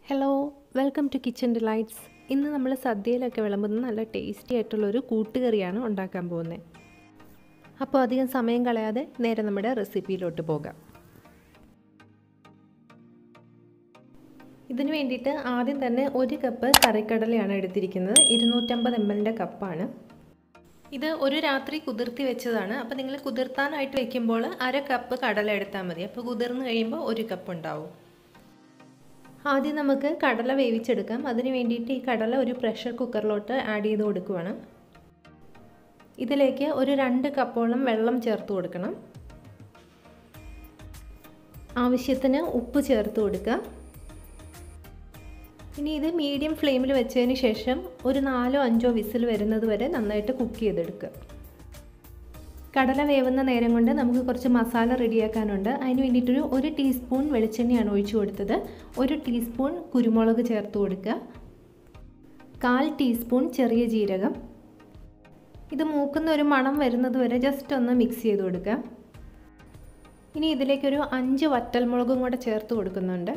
hello welcome to kitchen delights ഇന്ന് നമ്മൾ സദ്യയിലൊക്കെ വിളമ്പുന്ന നല്ല ടേസ്റ്റി ആയിട്ടുള്ളൊരു കൂട്ടുകറിയാണ് ഉണ്ടാക്കാൻ പോകുന്നത് അപ്പോൾ അധികം സമയം കളയാതെ നേരെ നമ്മുടെ റെസിപ്പിയിലോട്ട് പോകാം ഇതിന് വേണ്ടിയിട്ട് ആദ്യം തന്നെ ഒരു കപ്പ് കറിക്കടലയാണ് എടുത്തിരിക്കുന്നത് ഇരുന്നൂറ്റമ്പത് എം എല്ലിൻ്റെ കപ്പാണ് ഇത് ഒരു രാത്രി കുതിർത്തി വെച്ചതാണ് അപ്പോൾ നിങ്ങൾ കുതിർത്താനായിട്ട് വെക്കുമ്പോൾ അര കപ്പ് കടല എടുത്താൽ മതി അപ്പോൾ കുതിർന്ന് കഴിയുമ്പോൾ ഒരു കപ്പ് ഉണ്ടാവും ആദ്യം നമുക്ക് കടല വേവിച്ചെടുക്കാം അതിന് വേണ്ടിയിട്ട് ഈ കടല ഒരു പ്രഷർ കുക്കറിലോട്ട് ആഡ് ചെയ്ത് കൊടുക്കുവാണ് ഇതിലേക്ക് ഒരു രണ്ട് കപ്പോളം വെള്ളം ചേർത്ത് കൊടുക്കണം ആവശ്യത്തിന് ഉപ്പ് ചേർത്ത് കൊടുക്കുക ഇനി ഇത് മീഡിയം ഫ്ലെയിമിൽ വെച്ചതിന് ശേഷം ഒരു നാലോ അഞ്ചോ വിസിൽ വരുന്നത് വരെ നന്നായിട്ട് കുക്ക് ചെയ്തെടുക്കുക കടല വേവുന്ന നേരം കൊണ്ട് നമുക്ക് കുറച്ച് മസാല റെഡിയാക്കാനുണ്ട് അതിന് വേണ്ടിയിട്ടൊരു ഒരു ടീസ്പൂൺ വെളിച്ചെണ്ണയാണ് ഒഴിച്ചു കൊടുത്തത് ഒരു ടീസ്പൂൺ കുരുമുളക് ചേർത്ത് കൊടുക്കുക കാൽ ടീസ്പൂൺ ചെറിയ ജീരകം ഇത് മൂക്കുന്ന ഒരു മണം വരുന്നത് വരെ ജസ്റ്റ് ഒന്ന് മിക്സ് ചെയ്ത് കൊടുക്കുക ഇനി ഇതിലേക്കൊരു അഞ്ച് വറ്റൽമുളകും കൂടെ ചേർത്ത് കൊടുക്കുന്നുണ്ട്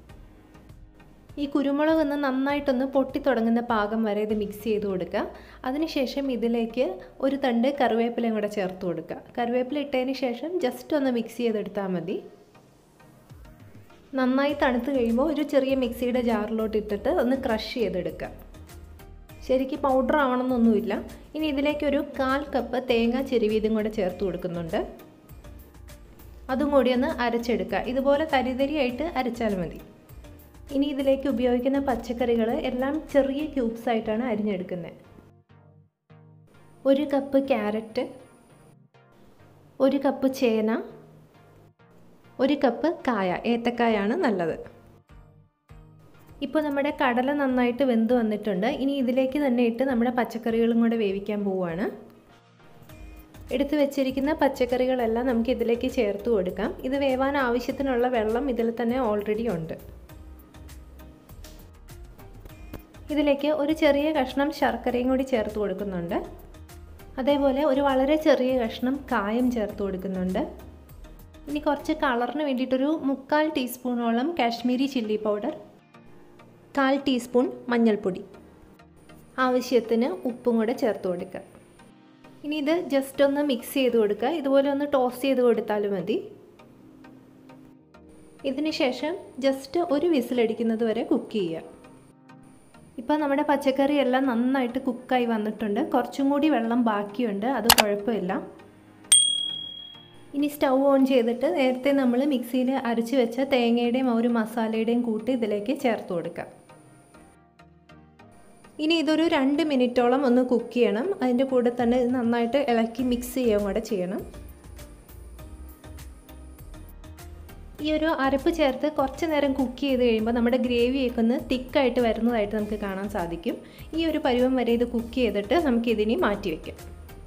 ഈ കുരുമുളക് ഒന്ന് നന്നായിട്ടൊന്ന് പൊട്ടി തുടങ്ങുന്ന പാകം വരെ ഇത് മിക്സ് ചെയ്ത് കൊടുക്കുക അതിനുശേഷം ഇതിലേക്ക് ഒരു തണ്ട് കറിവേപ്പിലയും കൂടെ ചേർത്ത് കൊടുക്കുക കറിവേപ്പില ഇട്ടതിന് ശേഷം ജസ്റ്റ് ഒന്ന് മിക്സ് ചെയ്തെടുത്താൽ മതി നന്നായി തണുത്ത് കഴിയുമ്പോൾ ഒരു ചെറിയ മിക്സിയുടെ ജാറിലോട്ട് ഇട്ടിട്ട് ഒന്ന് ക്രഷ് ചെയ്തെടുക്കുക ശരിക്കും പൗഡർ ആവണമെന്നൊന്നുമില്ല ഇനി ഇതിലേക്കൊരു കാൽ കപ്പ് തേങ്ങ ചെരുവീതും കൂടെ ചേർത്ത് കൊടുക്കുന്നുണ്ട് അതും കൂടി ഒന്ന് അരച്ചെടുക്കുക ഇതുപോലെ തരിതരിയായിട്ട് അരച്ചാൽ മതി ഇനി ഇതിലേക്ക് ഉപയോഗിക്കുന്ന പച്ചക്കറികൾ എല്ലാം ചെറിയ ക്യൂബ്സ് ആയിട്ടാണ് അരിഞ്ഞെടുക്കുന്നത് ഒരു കപ്പ് ക്യാരറ്റ് ഒരു കപ്പ് ചേന ഒരു കപ്പ് കായ ഏത്തക്കായാണ് നല്ലത് ഇപ്പോൾ നമ്മുടെ കടല നന്നായിട്ട് വെന്ത് വന്നിട്ടുണ്ട് ഇനി ഇതിലേക്ക് തന്നെ ഇട്ട് നമ്മുടെ പച്ചക്കറികളും കൂടെ വേവിക്കാൻ പോവുകയാണ് എടുത്തു വെച്ചിരിക്കുന്ന പച്ചക്കറികളെല്ലാം നമുക്ക് ഇതിലേക്ക് ചേർത്ത് കൊടുക്കാം ഇത് വേവാൻ ആവശ്യത്തിനുള്ള വെള്ളം ഇതിൽ തന്നെ ഓൾറെഡി ഉണ്ട് ഇതിലേക്ക് ഒരു ചെറിയ കഷ്ണം ശർക്കരയും കൂടി ചേർത്ത് കൊടുക്കുന്നുണ്ട് അതേപോലെ ഒരു വളരെ ചെറിയ കഷ്ണം കായം ചേർത്ത് കൊടുക്കുന്നുണ്ട് ഇനി കുറച്ച് കളറിന് വേണ്ടിയിട്ടൊരു മുക്കാൽ ടീസ്പൂണോളം കാശ്മീരി ചില്ലി പൗഡർ കാൽ ടീസ്പൂൺ മഞ്ഞൾപ്പൊടി ആവശ്യത്തിന് ഉപ്പും കൂടെ ചേർത്ത് കൊടുക്കുക ഇനി ഇത് ജസ്റ്റ് ഒന്ന് മിക്സ് ചെയ്ത് കൊടുക്കുക ഇതുപോലെ ഒന്ന് ടോസ്റ്റ് ചെയ്ത് കൊടുത്താലും മതി ഇതിന് ശേഷം ജസ്റ്റ് ഒരു വിസിലടിക്കുന്നത് വരെ കുക്ക് ചെയ്യുക ഇപ്പോൾ നമ്മുടെ പച്ചക്കറി എല്ലാം നന്നായിട്ട് കുക്കായി വന്നിട്ടുണ്ട് കുറച്ചും കൂടി വെള്ളം ബാക്കിയുണ്ട് അത് കുഴപ്പമില്ല ഇനി സ്റ്റൗ ഓൺ ചെയ്തിട്ട് നേരത്തെ നമ്മൾ മിക്സിയിൽ അരച്ച് വെച്ച തേങ്ങയുടെയും ഒരു മസാലയുടെയും കൂട്ട് ഇതിലേക്ക് ചേർത്ത് കൊടുക്കാം ഇനി ഇതൊരു രണ്ട് മിനിറ്റോളം ഒന്ന് കുക്ക് ചെയ്യണം അതിൻ്റെ കൂടെ തന്നെ ഇത് നന്നായിട്ട് ഇളക്കി മിക്സ് ചെയ്യുകയും കൂടെ ചെയ്യണം ഈ ഒരു അരപ്പ് ചേർത്ത് കുറച്ച് നേരം കുക്ക് ചെയ്ത് കഴിയുമ്പോൾ നമ്മുടെ ഗ്രേവിയൊക്കെ ഒന്ന് തിക്കായിട്ട് വരുന്നതായിട്ട് നമുക്ക് കാണാൻ സാധിക്കും ഈ ഒരു പരുവം വരെ ഇത് കുക്ക് ചെയ്തിട്ട് നമുക്കിതിനി മാറ്റി വയ്ക്കാം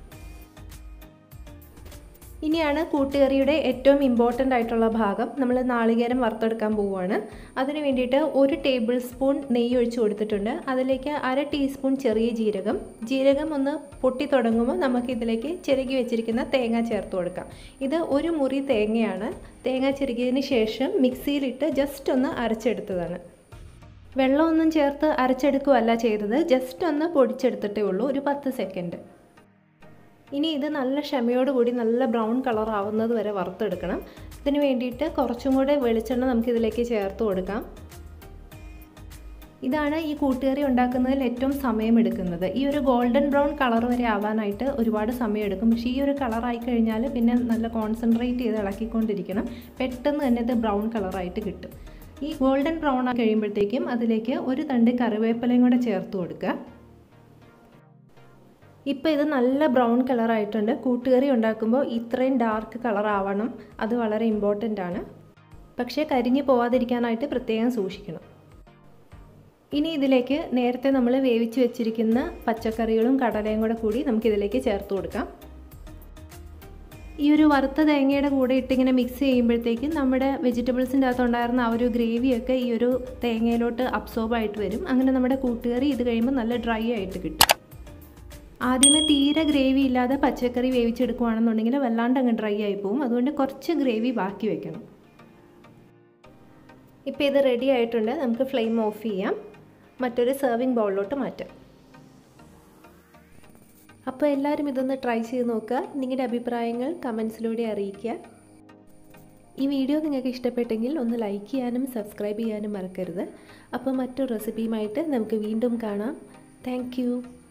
ഇനിയാണ് കൂട്ടുകറിയുടെ ഏറ്റവും ഇമ്പോർട്ടൻ്റ് ആയിട്ടുള്ള ഭാഗം നമ്മൾ നാളികേരം വറുത്തെടുക്കാൻ പോവുകയാണ് അതിന് വേണ്ടിയിട്ട് ഒരു ടേബിൾ സ്പൂൺ നെയ്യ് ഒഴിച്ച് കൊടുത്തിട്ടുണ്ട് അതിലേക്ക് അര ടീസ്പൂൺ ചെറിയ ജീരകം ജീരകം ഒന്ന് പൊട്ടി തുടങ്ങുമ്പോൾ നമുക്ക് ഇതിലേക്ക് ചിരകി വെച്ചിരിക്കുന്ന തേങ്ങ ചേർത്ത് കൊടുക്കാം ഇത് ഒരു മുറി തേങ്ങയാണ് തേങ്ങ ചിരകിയതിന് ശേഷം മിക്സിയിലിട്ട് ജസ്റ്റ് ഒന്ന് അരച്ചെടുത്തതാണ് വെള്ളമൊന്നും ചേർത്ത് അരച്ചെടുക്കുകയല്ല ചെയ്തത് ജസ്റ്റ് ഒന്ന് പൊടിച്ചെടുത്തിട്ടേ ഉള്ളൂ ഒരു പത്ത് സെക്കൻഡ് ഇനി ഇത് നല്ല ക്ഷമയോടുകൂടി നല്ല ബ്രൗൺ കളർ ആവുന്നത് വരെ വറുത്തെടുക്കണം ഇതിന് വേണ്ടിയിട്ട് കുറച്ചും കൂടെ വെളിച്ചെണ്ണ നമുക്കിതിലേക്ക് ചേർത്ത് കൊടുക്കാം ഇതാണ് ഈ കൂട്ടുകറി ഉണ്ടാക്കുന്നതിൽ ഏറ്റവും സമയമെടുക്കുന്നത് ഈ ഒരു ഗോൾഡൻ ബ്രൗൺ കളർ വരെ ആവാനായിട്ട് ഒരുപാട് സമയമെടുക്കും പക്ഷേ ഈ ഒരു കളറായി കഴിഞ്ഞാൽ പിന്നെ നല്ല കോൺസെൻട്രേറ്റ് ചെയ്ത് ഇളക്കിക്കൊണ്ടിരിക്കണം പെട്ടെന്ന് തന്നെ ഇത് ബ്രൗൺ കളറായിട്ട് കിട്ടും ഈ ഗോൾഡൻ ബ്രൗൺ ആയി കഴിയുമ്പോഴത്തേക്കും അതിലേക്ക് ഒരു തണ്ട് കറിവേപ്പിലയും കൂടെ ചേർത്ത് കൊടുക്കുക ഇപ്പോൾ ഇത് നല്ല ബ്രൗൺ കളറായിട്ടുണ്ട് കൂട്ടുകറി ഉണ്ടാക്കുമ്പോൾ ഇത്രയും ഡാർക്ക് കളർ ആവണം അത് വളരെ ഇമ്പോർട്ടൻ്റ് ആണ് പക്ഷേ കരിഞ്ഞു പോവാതിരിക്കാനായിട്ട് പ്രത്യേകം സൂക്ഷിക്കണം ഇനി ഇതിലേക്ക് നേരത്തെ നമ്മൾ വേവിച്ച് വെച്ചിരിക്കുന്ന പച്ചക്കറികളും കടലയും കൂടെ കൂടി നമുക്കിതിലേക്ക് ചേർത്ത് കൊടുക്കാം ഈ ഒരു വറുത്ത തേങ്ങയുടെ കൂടെ ഇട്ടിങ്ങനെ മിക്സ് ചെയ്യുമ്പോഴത്തേക്കും നമ്മുടെ വെജിറ്റബിൾസിൻ്റെ അകത്തുണ്ടായിരുന്ന ആ ഒരു ഗ്രേവിയൊക്കെ ഈ ഒരു തേങ്ങയിലോട്ട് അബ്സോർബ് ആയിട്ട് വരും അങ്ങനെ നമ്മുടെ കൂട്ടുകറി ഇത് കഴിയുമ്പോൾ നല്ല ഡ്രൈ ആയിട്ട് കിട്ടും ആദ്യമേ തീരെ ഗ്രേവി ഇല്ലാതെ പച്ചക്കറി വേവിച്ചെടുക്കുകയാണെന്നുണ്ടെങ്കിൽ വല്ലാണ്ട് അങ്ങ് ഡ്രൈ ആയി പോകും അതുകൊണ്ട് കുറച്ച് ഗ്രേവി ബാക്കി വെക്കണം ഇപ്പോൾ ഇത് റെഡി ആയിട്ടുണ്ട് നമുക്ക് ഫ്ലെയിം ഓഫ് ചെയ്യാം മറ്റൊരു സെർവിങ് ബൗളിലോട്ട് മാറ്റാം അപ്പോൾ എല്ലാവരും ഇതൊന്ന് ട്രൈ ചെയ്ത് നോക്കുക നിങ്ങളുടെ അഭിപ്രായങ്ങൾ കമൻസിലൂടെ അറിയിക്കുക ഈ വീഡിയോ നിങ്ങൾക്ക് ഇഷ്ടപ്പെട്ടെങ്കിൽ ഒന്ന് ലൈക്ക് ചെയ്യാനും സബ്സ്ക്രൈബ് ചെയ്യാനും മറക്കരുത് അപ്പോൾ മറ്റൊരു റെസിപ്പിയുമായിട്ട് നമുക്ക് വീണ്ടും കാണാം താങ്ക്